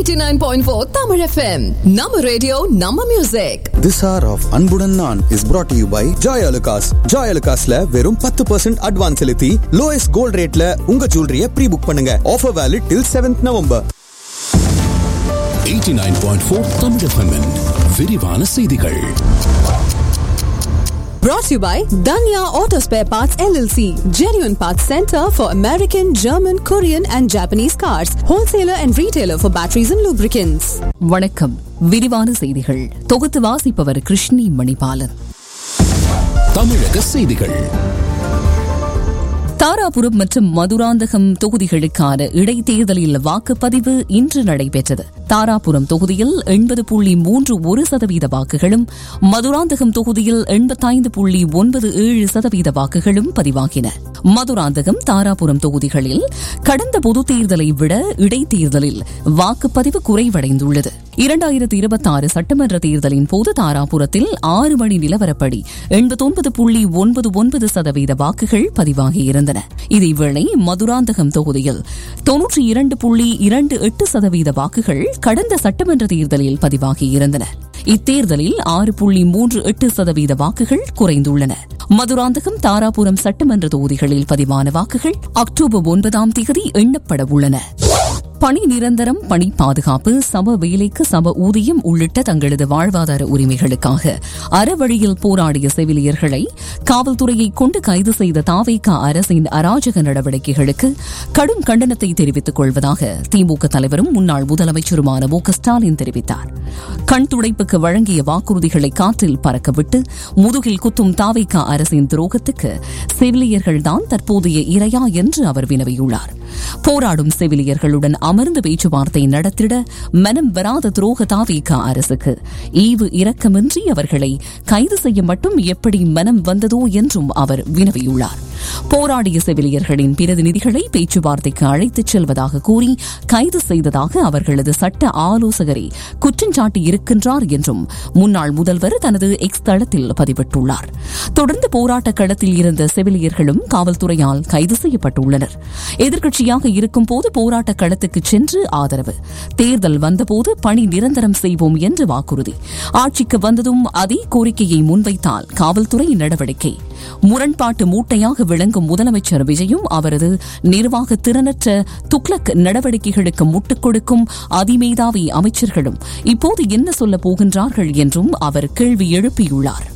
89.4 Tamil FM. Nama radio, Nama music. This hour of அன்புடன் நான் is brought to you by Joy Alucas. Joy Alucasல வெறும் பத்து percent advance செலுத்தி lowest gold ரேட்ல உங்க ஜுவல்லரிய ப்ரீ புக் பண்ணுங்க offer valid till seventh November 89.4 Tamil FM-இன் விரிவான செய்திகள் Brought to you by Danya Auto Spare Parts LLC. Genuine Parts Center for American, German, Korean and Japanese cars. Wholesaler and retailer for batteries and lubricants. வணக்கம் விரிவான செய்திகள் தொகுத்து வாசிப்பவர் கிருஷ்ணி மணிபாலன் தமிழக செய்திகள் தாராபுரம் மற்றும் மதுராந்தகம் தொகுதிகளுக்கான இடைத்தேர்தலில் வாக்குப்பதிவு இன்று நடைபெற்றது தாராபுரம் தொகுதியில் எண்பது புள்ளி மூன்று ஒரு சதவீத வாக்குகளும் மதுராந்தகம் தொகுதியில் எண்பத்தைந்து புள்ளி ஒன்பது ஏழு சதவீத வாக்குகளும் பதிவாகின மதுராந்தகம் தாராபுரம் தொகுதிகளில் கடந்த பொதுத் தேர்தலை விட இடைத்தேர்தலில் வாக்குப்பதிவு குறைவடைந்துள்ளது இரண்டாயிரத்தி இருபத்தி ஆறு சட்டமன்ற தேர்தலின் போது தாராபுரத்தில் ஆறு மணி நிலவரப்படி எண்பத்தொன்பது புள்ளி ஒன்பது ஒன்பது சதவீத வாக்குகள் பதிவாகியிருந்தன இதேவேளை மதுராந்தகம் தொகுதியில் தொன்னூற்றி இரண்டு புள்ளி இரண்டு எட்டு சதவீத வாக்குகள் கடந்த சட்டமன்ற தேர்தலில் பதிவாகியிருந்தன இத்தேர்தலில் ஆறு புள்ளி மூன்று எட்டு சதவீத வாக்குகள் குறைந்துள்ளன மதுராந்தகம் தாராபுரம் சட்டமன்ற தொகுதிகளில் பதிவான வாக்குகள் அக்டோபர் ஒன்பதாம் தேதி எண்ணப்பட உள்ளன பணி நிரந்தரம் பணி பாதுகாப்பு சம வேலைக்கு சம ஊதியம் உள்ளிட்ட தங்களது வாழ்வாதார உரிமைகளுக்காக அறவழியில் போராடிய செவிலியர்களை காவல்துறையை கொண்டு கைது செய்த தாவேகா அரசின் அராஜக நடவடிக்கைகளுக்கு கடும் கண்டனத்தை தெரிவித்துக் கொள்வதாக திமுக தலைவரும் முன்னாள் முதலமைச்சருமான மு க ஸ்டாலின் தெரிவித்தார் கண் துடைப்புக்கு வழங்கிய வாக்குறுதிகளை காற்றில் பறக்கவிட்டு முதுகில் குத்தும் தாவேகா அரசின் துரோகத்துக்கு செவிலியர்கள்தான் தற்போதைய இரையா என்று அவர் வினவியுள்ளார் போராடும் செவிலியர்களுடன் அமர்ந்து பேச்சுவார்த்தை நடத்திட மனம் வராத துரோக தாவேகா அரசுக்கு ஈவு இரக்கமின்றி அவர்களை கைது செய்ய மட்டும் எப்படி மனம் வந்ததோ என்றும் அவர் வினவியுள்ளார் போராடிய செவிலியர்களின் பிரதிநிதிகளை பேச்சுவார்த்தைக்கு அழைத்துச் செல்வதாக கூறி கைது செய்ததாக அவர்களது சட்ட ஆலோசகரை குற்றஞ்சாட்டி இருக்கின்றார் என்றும் முன்னாள் முதல்வர் தனது எக்ஸ் தளத்தில் பதிவிட்டுள்ளார் தொடர்ந்து போராட்ட களத்தில் இருந்த செவிலியர்களும் காவல்துறையால் கைது செய்யப்பட்டுள்ளனர் எதிர்க்கட்சியாக இருக்கும் போது போராட்ட களத்துக்கு சென்று ஆதரவு தேர்தல் வந்தபோது பணி நிரந்தரம் செய்வோம் என்று வாக்குறுதி ஆட்சிக்கு வந்ததும் அதே கோரிக்கையை முன்வைத்தால் காவல்துறை நடவடிக்கை முரண்பாட்டு மூட்டையாக விளங்கும் முதலமைச்சர் விஜயும் அவரது நிர்வாக திறனற்ற துக்ளக் நடவடிக்கைகளுக்கு முட்டுக் கொடுக்கும் அதிமேதாவி அமைச்சர்களும் இப்போது என்ன சொல்லப் போகின்றார்கள் என்றும் அவர் கேள்வி எழுப்பியுள்ளார்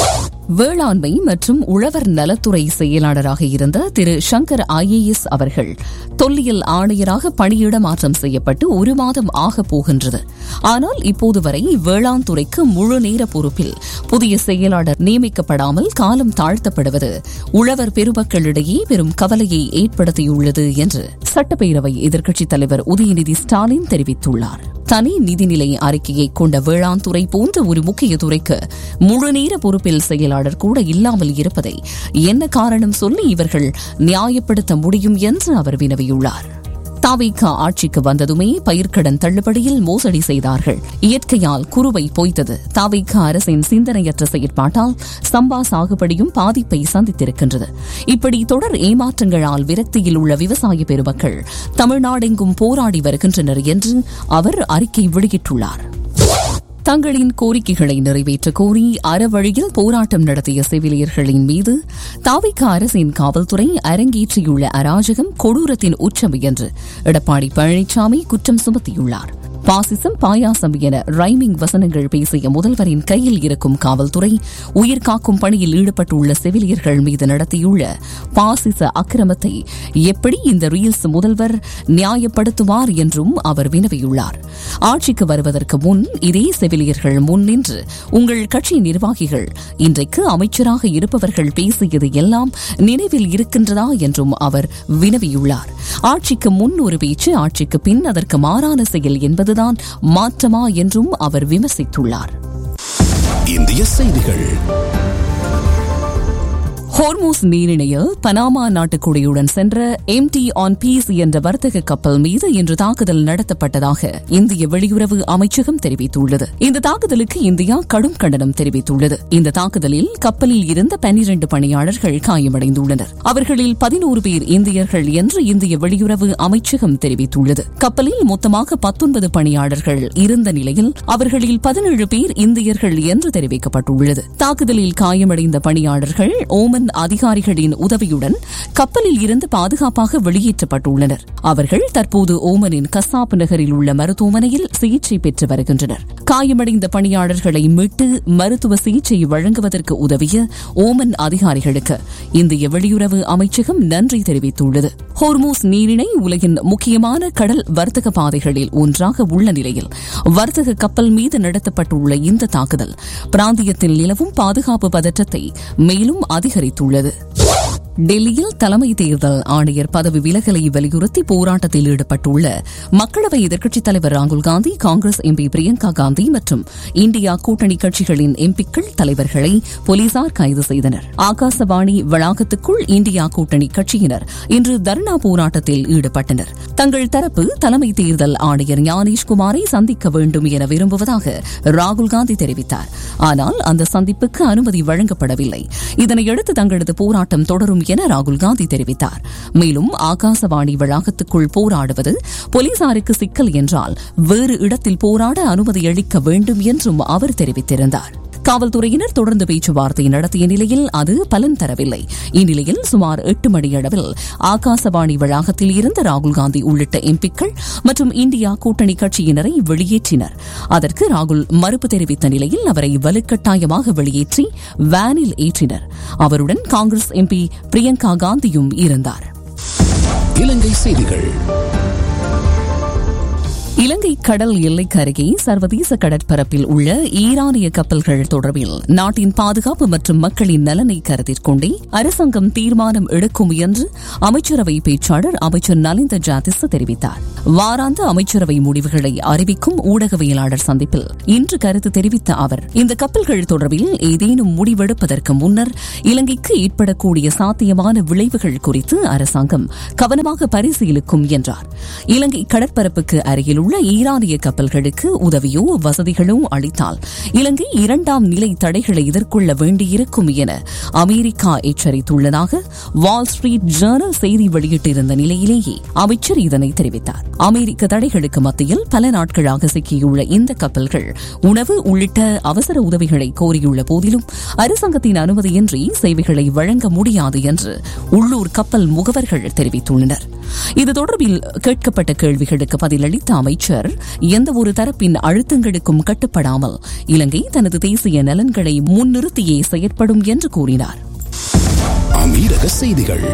வேளாண்மை மற்றும் உழவர் நலத்துறை செயலாளராக இருந்த திரு சங்கர் ஐஏஎஸ் அவர்கள் தொல்லியல் ஆணையராக பணியிட மாற்றம் செய்யப்பட்டு ஒரு மாதம் ஆக போகின்றது ஆனால் இப்போது வரை வேளாண் துறைக்கு முழு நேர பொறுப்பில் புதிய செயலாளர் நியமிக்கப்படாமல் காலம் தாழ்த்தப்படுவது உழவர் பெருமக்களிடையே பெரும் கவலையை ஏற்படுத்தியுள்ளது என்று சட்டப்பேரவை எதிர்க்கட்சித் தலைவர் உதயநிதி ஸ்டாலின் தெரிவித்துள்ளார் தனி நிதிநிலை அறிக்கையை கொண்ட வேளாண் துறை போன்ற ஒரு முக்கிய துறைக்கு முழுநேர பொறுப்பில் செயலாளர் கூட இல்லாமல் இருப்பதை என்ன காரணம் சொல்லி இவர்கள் நியாயப்படுத்த முடியும் என்று அவர் வினவியுள்ளார் தாவிக ஆட்சிக்கு வந்ததுமே பயிர்க்கடன் தள்ளுபடியில் மோசடி செய்தார்கள் இயற்கையால் குருவை பொய்த்தது தாவிக அரசின் சிந்தனையற்ற செயற்பாட்டால் சம்பா சாகுபடியும் பாதிப்பை சந்தித்திருக்கின்றது இப்படி தொடர் ஏமாற்றங்களால் விரக்தியில் உள்ள விவசாய பெருமக்கள் தமிழ்நாடெங்கும் போராடி வருகின்றனர் என்று அவர் அறிக்கை வெளியிட்டுள்ளார் தங்களின் கோரிக்கைகளை நிறைவேற்ற கோரி அறவழியில் போராட்டம் நடத்திய செவிலியர்களின் மீது தாவிக அரசின் காவல்துறை அரங்கேற்றியுள்ள அராஜகம் கொடூரத்தின் உச்சம் என்று எடப்பாடி பழனிசாமி குற்றம் சுமத்தியுள்ளார் பாசிசம் பாயாசம் என ரைமிங் வசனங்கள் பேசிய முதல்வரின் கையில் இருக்கும் காவல்துறை உயிர் காக்கும் பணியில் ஈடுபட்டுள்ள செவிலியர்கள் மீது நடத்தியுள்ள பாசிச அக்கிரமத்தை எப்படி இந்த ரீல்ஸ் முதல்வர் நியாயப்படுத்துவார் என்றும் அவர் வினவியுள்ளார் ஆட்சிக்கு வருவதற்கு முன் இதே செவிலியர்கள் முன் நின்று உங்கள் கட்சி நிர்வாகிகள் இன்றைக்கு அமைச்சராக இருப்பவர்கள் பேசியது எல்லாம் நினைவில் இருக்கின்றதா என்றும் அவர் வினவியுள்ளார் ஆட்சிக்கு முன் ஒரு பேச்சு ஆட்சிக்கு பின் அதற்கு மாறான செயல் என்பதுதான் மாற்றமா என்றும் அவர் விமர்சித்துள்ளார் இந்திய செய்திகள் ஹோர்மோஸ் நீரிணையில் பனாமா நாட்டுக்குடியுடன் சென்ற எம் டி ஆன் பீஸ் என்ற வர்த்தக கப்பல் மீது இன்று தாக்குதல் நடத்தப்பட்டதாக இந்திய வெளியுறவு அமைச்சகம் தெரிவித்துள்ளது இந்த தாக்குதலுக்கு இந்தியா கடும் கண்டனம் தெரிவித்துள்ளது இந்த தாக்குதலில் கப்பலில் இருந்த பனிரண்டு பணியாளர்கள் காயமடைந்துள்ளனர் அவர்களில் பதினோரு பேர் இந்தியர்கள் என்று இந்திய வெளியுறவு அமைச்சகம் தெரிவித்துள்ளது கப்பலில் மொத்தமாக பத்தொன்பது பணியாளர்கள் இருந்த நிலையில் அவர்களில் பதினேழு பேர் இந்தியர்கள் என்று தெரிவிக்கப்பட்டுள்ளது தாக்குதலில் காயமடைந்த பணியாளர்கள் ஓமன் அதிகாரிகளின் உதவியுடன் கப்பலில் இருந்து பாதுகாப்பாக வெளியேற்றப்பட்டுள்ளனர் அவர்கள் தற்போது ஓமனின் கசாப் நகரில் உள்ள மருத்துவமனையில் சிகிச்சை பெற்று வருகின்றனர் காயமடைந்த பணியாளர்களை மீட்டு மருத்துவ சிகிச்சை வழங்குவதற்கு உதவிய ஓமன் அதிகாரிகளுக்கு இந்திய வெளியுறவு அமைச்சகம் நன்றி தெரிவித்துள்ளது ஹோர்மூஸ் நீரிணை உலகின் முக்கியமான கடல் வர்த்தக பாதைகளில் ஒன்றாக உள்ள நிலையில் வர்த்தக கப்பல் மீது நடத்தப்பட்டுள்ள இந்த தாக்குதல் பிராந்தியத்தில் நிலவும் பாதுகாப்பு பதற்றத்தை மேலும் அதிகரித்துள்ளது டெல்லியில் தலைமை தேர்தல் ஆணையர் பதவி விலகலை வலியுறுத்தி போராட்டத்தில் ஈடுபட்டுள்ள மக்களவை எதிர்க்கட்சித் தலைவர் ராகுல் காந்தி காங்கிரஸ் எம்பி பிரியங்கா காந்தி மற்றும் இந்தியா கூட்டணி கட்சிகளின் எம்பிக்கள் தலைவர்களை போலீசார் கைது செய்தனர் ஆகாசவாணி வளாகத்துக்குள் இந்தியா கூட்டணி கட்சியினர் இன்று தர்ணா போராட்டத்தில் ஈடுபட்டனர் தங்கள் தரப்பு தலைமை தேர்தல் ஆணையர் ஞானேஷ்குமாரை சந்திக்க வேண்டும் என விரும்புவதாக ராகுல் காந்தி தெரிவித்தார் ஆனால் அந்த சந்திப்புக்கு அனுமதி வழங்கப்படவில்லை இதனையடுத்து தங்களது போராட்டம் தொடரும் என ராகுல் காந்தி தெரிவித்தார் மேலும் ஆகாசவாணி வளாகத்துக்குள் போராடுவது போலீசாருக்கு சிக்கல் என்றால் வேறு இடத்தில் போராட அனுமதி அளிக்க வேண்டும் என்றும் அவர் தெரிவித்திருந்தார் காவல்துறையினர் தொடர்ந்து பேச்சுவார்த்தை நடத்திய நிலையில் அது பலன் தரவில்லை இந்நிலையில் சுமார் எட்டு மணியளவில் ஆகாசவாணி வளாகத்தில் இருந்த ராகுல் காந்தி உள்ளிட்ட எம்பிக்கள் மற்றும் இந்தியா கூட்டணி கட்சியினரை வெளியேற்றினர் அதற்கு ராகுல் மறுப்பு தெரிவித்த நிலையில் அவரை வலுக்கட்டாயமாக வெளியேற்றி வேனில் ஏற்றினர் அவருடன் காங்கிரஸ் எம்பி பிரியங்கா காந்தியும் இருந்தார் இலங்கை செய்திகள் இலங்கை கடல் எல்லைக்கு அருகே சர்வதேச கடற்பரப்பில் உள்ள ஈரானிய கப்பல்கள் தொடர்பில் நாட்டின் பாதுகாப்பு மற்றும் மக்களின் நலனை கருத்தில் கொண்டே அரசாங்கம் தீர்மானம் எடுக்கும் என்று அமைச்சரவை பேச்சாளர் அமைச்சர் நலிந்த ஜாதிஸ் தெரிவித்தார் வாராந்த அமைச்சரவை முடிவுகளை அறிவிக்கும் ஊடகவியலாளர் சந்திப்பில் இன்று கருத்து தெரிவித்த அவர் இந்த கப்பல்கள் தொடர்பில் ஏதேனும் முடிவெடுப்பதற்கு முன்னர் இலங்கைக்கு ஏற்படக்கூடிய சாத்தியமான விளைவுகள் குறித்து அரசாங்கம் கவனமாக பரிசீலிக்கும் என்றார் இலங்கை கடற்பரப்புக்கு அருகில் உள்ள ஈரானிய கப்பல்களுக்கு உதவியோ வசதிகளோ அளித்தால் இலங்கை இரண்டாம் நிலை தடைகளை எதிர்கொள்ள வேண்டியிருக்கும் என அமெரிக்கா எச்சரித்துள்ளதாக வால் ஸ்ட்ரீட் ஜேர்னல் செய்தி வெளியிட்டிருந்த நிலையிலேயே அமைச்சர் இதனை தெரிவித்தார் அமெரிக்க தடைகளுக்கு மத்தியில் பல நாட்களாக சிக்கியுள்ள இந்த கப்பல்கள் உணவு உள்ளிட்ட அவசர உதவிகளை கோரியுள்ள போதிலும் அரசாங்கத்தின் அனுமதியின்றி சேவைகளை வழங்க முடியாது என்று உள்ளூர் கப்பல் முகவர்கள் தெரிவித்துள்ளனர் இது தொடர்பில் கேட்கப்பட்ட கேள்விகளுக்கு பதிலளித்த அமைச்சர் எந்த ஒரு தரப்பின் அழுத்தங்களுக்கும் கட்டுப்படாமல் இலங்கை தனது தேசிய நலன்களை முன்னிறுத்தியே செயற்படும் என்று கூறினார் அமீரக செய்திகள்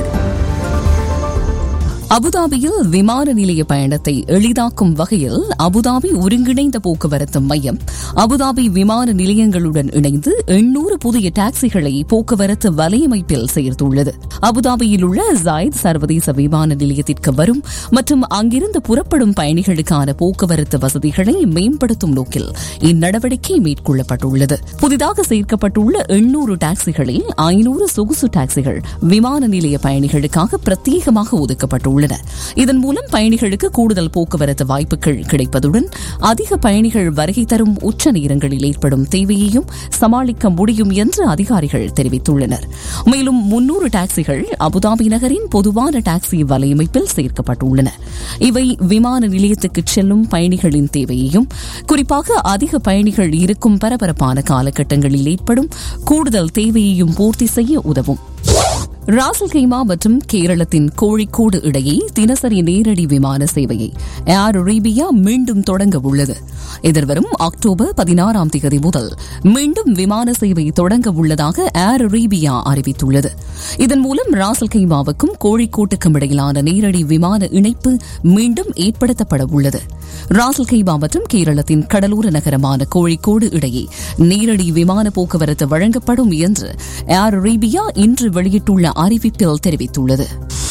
அபுதாபியில் விமான நிலைய பயணத்தை எளிதாக்கும் வகையில் அபுதாபி ஒருங்கிணைந்த போக்குவரத்து மையம் அபுதாபி விமான நிலையங்களுடன் இணைந்து எண்ணூறு புதிய டாக்ஸிகளை போக்குவரத்து வலையமைப்பில் சேர்த்துள்ளது அபுதாபியில் உள்ள ஜாயத் சர்வதேச விமான நிலையத்திற்கு வரும் மற்றும் அங்கிருந்து புறப்படும் பயணிகளுக்கான போக்குவரத்து வசதிகளை மேம்படுத்தும் நோக்கில் இந்நடவடிக்கை மேற்கொள்ளப்பட்டுள்ளது புதிதாக சேர்க்கப்பட்டுள்ள எண்ணூறு டாக்ஸிகளில் ஐநூறு சொகுசு டாக்ஸிகள் விமான நிலைய பயணிகளுக்காக பிரத்யேகமாக ஒதுக்கப்பட்டுள்ளன இதன் மூலம் பயணிகளுக்கு கூடுதல் போக்குவரத்து வாய்ப்புகள் கிடைப்பதுடன் அதிக பயணிகள் வருகை தரும் உச்ச நேரங்களில் ஏற்படும் தேவையையும் சமாளிக்க முடியும் என்று அதிகாரிகள் தெரிவித்துள்ளனர் மேலும் முன்னூறு டாக்ஸிகள் அபுதாபி நகரின் பொதுவான டாக்ஸி வலையமைப்பில் சேர்க்கப்பட்டுள்ளன இவை விமான நிலையத்துக்கு செல்லும் பயணிகளின் தேவையையும் குறிப்பாக அதிக பயணிகள் இருக்கும் பரபரப்பான காலகட்டங்களில் ஏற்படும் கூடுதல் தேவையையும் பூர்த்தி செய்ய உதவும் ராசல்கைமா மற்றும் கேரளத்தின் கோழிக்கோடு இடையே தினசரி நேரடி விமான சேவையை ஏர் அரேபியா மீண்டும் தொடங்க உள்ளது எதிர்வரும் அக்டோபர் பதினாறாம் தேதி முதல் மீண்டும் விமான சேவை தொடங்க உள்ளதாக ஏர் அரேபியா அறிவித்துள்ளது இதன் மூலம் ராசல்கைமாவுக்கும் கோழிக்கோட்டுக்கும் இடையிலான நேரடி விமான இணைப்பு மீண்டும் ஏற்படுத்தப்பட உள்ளது ராசல்கைமா மற்றும் கேரளத்தின் கடலோர நகரமான கோழிக்கோடு இடையே நேரடி விமான போக்குவரத்து வழங்கப்படும் என்று ஏர் அரேபியா இன்று வெளியிட்டுள்ள அறிவிப்பில் தெரிவித்துள்ளது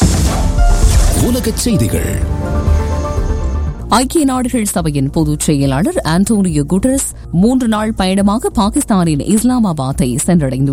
உலகச் செய்திகள் ஐக்கிய நாடுகள் சபையின் பொதுச் செயலாளர் ஆண்டோனியோ குட்டரஸ் மூன்று நாள் பயணமாக பாகிஸ்தானின் இஸ்லாமாபாத்தை சென்றடைந்துள்ளார்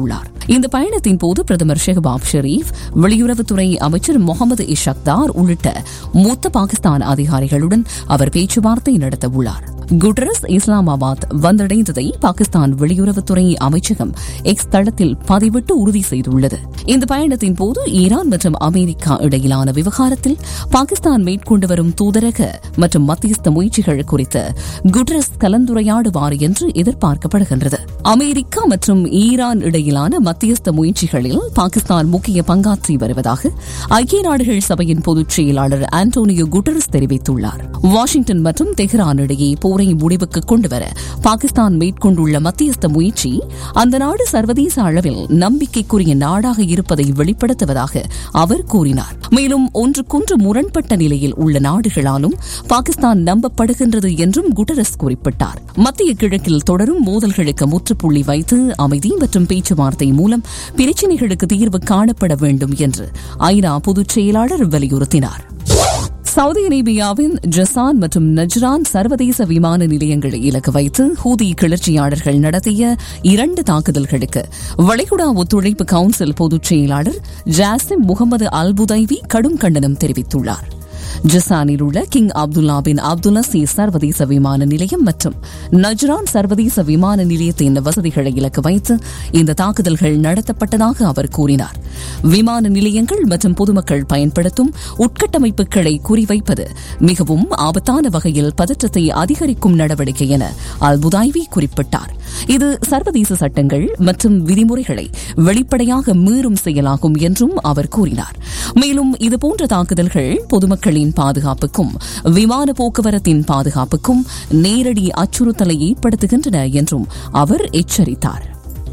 இந்த பயணத்தின் போது பிரதமர் ஷெஹபாப் ஷெரீப் வெளியுறவுத்துறை அமைச்சர் முகமது இஷக்தார் உள்ளிட்ட மூத்த பாகிஸ்தான் அதிகாரிகளுடன் அவர் பேச்சுவார்த்தை நடத்த உள்ளார் குட்ரஸ் இஸ்லாமாபாத் வந்தடைந்ததை பாகிஸ்தான் வெளியுறவுத்துறை அமைச்சகம் எக்ஸ் தளத்தில் பதிவிட்டு உறுதி செய்துள்ளது இந்த பயணத்தின் போது ஈரான் மற்றும் அமெரிக்கா இடையிலான விவகாரத்தில் பாகிஸ்தான் மேற்கொண்டு வரும் தூதரக மற்றும் மத்தியஸ்த முயற்சிகள் குறித்து குட்ரஸ் கலந்துரையாடுவார் என்று எதிர்பார்க்கப்படுகின்றது அமெரிக்கா மற்றும் ஈரான் இடையிலான மத்தியஸ்த முயற்சிகளில் பாகிஸ்தான் முக்கிய பங்காற்றி வருவதாக ஐக்கிய நாடுகள் சபையின் பொதுச் செயலாளர் ஆண்டோனியோ குட்டரஸ் தெரிவித்துள்ளார் வாஷிங்டன் மற்றும் தெஹ்ரான் இடையே போரை முடிவுக்கு கொண்டுவர பாகிஸ்தான் மேற்கொண்டுள்ள மத்தியஸ்த முயற்சி அந்த நாடு சர்வதேச அளவில் நம்பிக்கைக்குரிய நாடாக இருப்பதை வெளிப்படுத்துவதாக அவர் கூறினார் மேலும் ஒன்றுக்கொன்று முரண்பட்ட நிலையில் உள்ள நாடுகளாலும் பாகிஸ்தான் நம்பப்படுகின்றது என்றும் குட்டரஸ் குறிப்பிட்டார் மத்திய கிழக்கில் தொடரும் மோதல்களுக்கு முற்றுப்புள்ளி வைத்து அமைதி மற்றும் பேச்சுவார்த்தை மூலம் பிரச்சினைகளுக்கு தீர்வு காணப்பட வேண்டும் என்று ஐநா பொதுச் செயலாளர் வலியுறுத்தினார் சவுதி அரேபியாவின் ஜசான் மற்றும் நஜ்ரான் சர்வதேச விமான நிலையங்களை இலக்கு வைத்து ஹூதி கிளர்ச்சியாளர்கள் நடத்திய இரண்டு தாக்குதல்களுக்கு வளைகுடா ஒத்துழைப்பு கவுன்சில் பொதுச் செயலாளர் ஜாசிம் முகமது அல்புதைவி கடும் கண்டனம் தெரிவித்துள்ளார் ஜசானில் உள்ள கிங் அப்துல்லா பின் அப்துல்லசி சர்வதேச விமான நிலையம் மற்றும் நஜ்ரான் சர்வதேச விமான நிலையத்தின் வசதிகளை இலக்கு வைத்து இந்த தாக்குதல்கள் நடத்தப்பட்டதாக அவர் கூறினார் விமான நிலையங்கள் மற்றும் பொதுமக்கள் பயன்படுத்தும் உட்கட்டமைப்புகளை குறிவைப்பது மிகவும் ஆபத்தான வகையில் பதற்றத்தை அதிகரிக்கும் நடவடிக்கை என அல்புதாய்வி குறிப்பிட்டார் இது சர்வதேச சட்டங்கள் மற்றும் விதிமுறைகளை வெளிப்படையாக மீறும் செயலாகும் என்றும் அவர் கூறினார் மேலும் இதுபோன்ற தாக்குதல்கள் பொதுமக்களின் பாதுகாப்புக்கும் விமான போக்குவரத்தின் பாதுகாப்புக்கும் நேரடி அச்சுறுத்தலை ஏற்படுத்துகின்றன என்றும் அவர் எச்சரித்தார்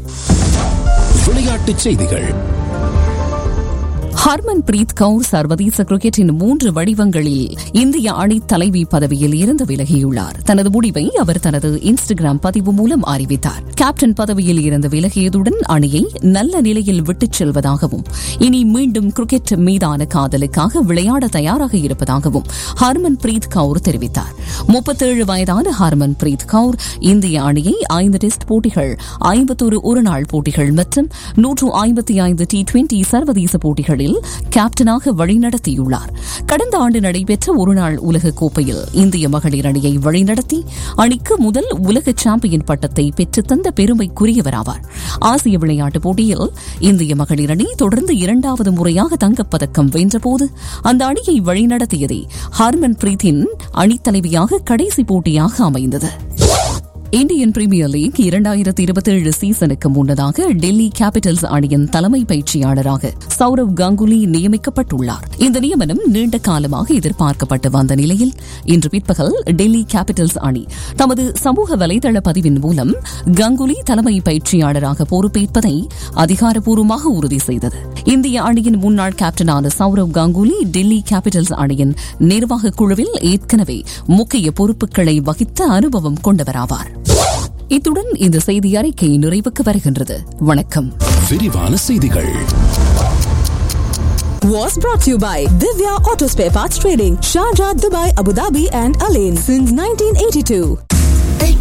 விளையாட்டுச் செய்திகள் ஹர்மன் பிரீத் கவுர் சர்வதேச கிரிக்கெட்டின் மூன்று வடிவங்களில் இந்திய அணி தலைவி பதவியில் இருந்து விலகியுள்ளார் தனது முடிவை அவர் தனது இன்ஸ்டாகிராம் பதிவு மூலம் அறிவித்தார் கேப்டன் பதவியில் இருந்து விலகியதுடன் அணியை நல்ல நிலையில் விட்டுச் செல்வதாகவும் இனி மீண்டும் கிரிக்கெட் மீதான காதலுக்காக விளையாட தயாராக இருப்பதாகவும் ஹர்மன் பிரீத் கவுர் தெரிவித்தார் முப்பத்தேழு வயதான ஹர்மன் பிரீத் கவுர் இந்திய அணியை ஐந்து டெஸ்ட் போட்டிகள் ஐம்பத்தொரு ஒருநாள் போட்டிகள் மற்றும் நூற்று ஐம்பத்தி ஐந்து டி டுவெண்டி சர்வதேச போட்டிகளில் கேப்டனாக வழிநடத்தியுள்ளார் கடந்த ஆண்டு நடைபெற்ற ஒருநாள் உலக கோப்பையில் இந்திய மகளிர் அணியை வழிநடத்தி அணிக்கு முதல் உலக சாம்பியன் பட்டத்தை பெற்றுத்தந்த பெருமைக்குரியவராவார் ஆசிய விளையாட்டுப் போட்டியில் இந்திய மகளிர் அணி தொடர்ந்து இரண்டாவது முறையாக தங்கப்பதக்கம் வென்றபோது அந்த அணியை வழிநடத்தியதே ஹர்மன் பிரீத்தின் அணித்தலைவியாக கடைசி போட்டியாக அமைந்தது இந்தியன் பிரீமியர் லீக் இரண்டாயிரத்தி இருபத்தி ஏழு சீசனுக்கு முன்னதாக டெல்லி கேபிட்டல்ஸ் அணியின் தலைமை பயிற்சியாளராக சௌரவ் கங்குலி நியமிக்கப்பட்டுள்ளார் இந்த நியமனம் நீண்ட காலமாக எதிர்பார்க்கப்பட்டு வந்த நிலையில் இன்று பிற்பகல் டெல்லி கேபிட்டல்ஸ் அணி தமது சமூக வலைதள பதிவின் மூலம் கங்குலி தலைமை பயிற்சியாளராக பொறுப்பேற்பதை அதிகாரப்பூர்வமாக உறுதி செய்தது இந்திய அணியின் முன்னாள் கேப்டனான சௌரவ் கங்குலி டெல்லி கேபிட்டல்ஸ் அணியின் நிர்வாக குழுவில் ஏற்கனவே முக்கிய பொறுப்புகளை வகித்த அனுபவம் கொண்டவராவார் இத்துடன் இந்த செய்தி அறிக்கை நிறைவுக்கு வருகின்றது வணக்கம் விரிவான செய்திகள் Was brought to you by Divya Auto Spare Parts Trading, Sharjah, Dubai, Abu Dhabi, and Alain since 1982.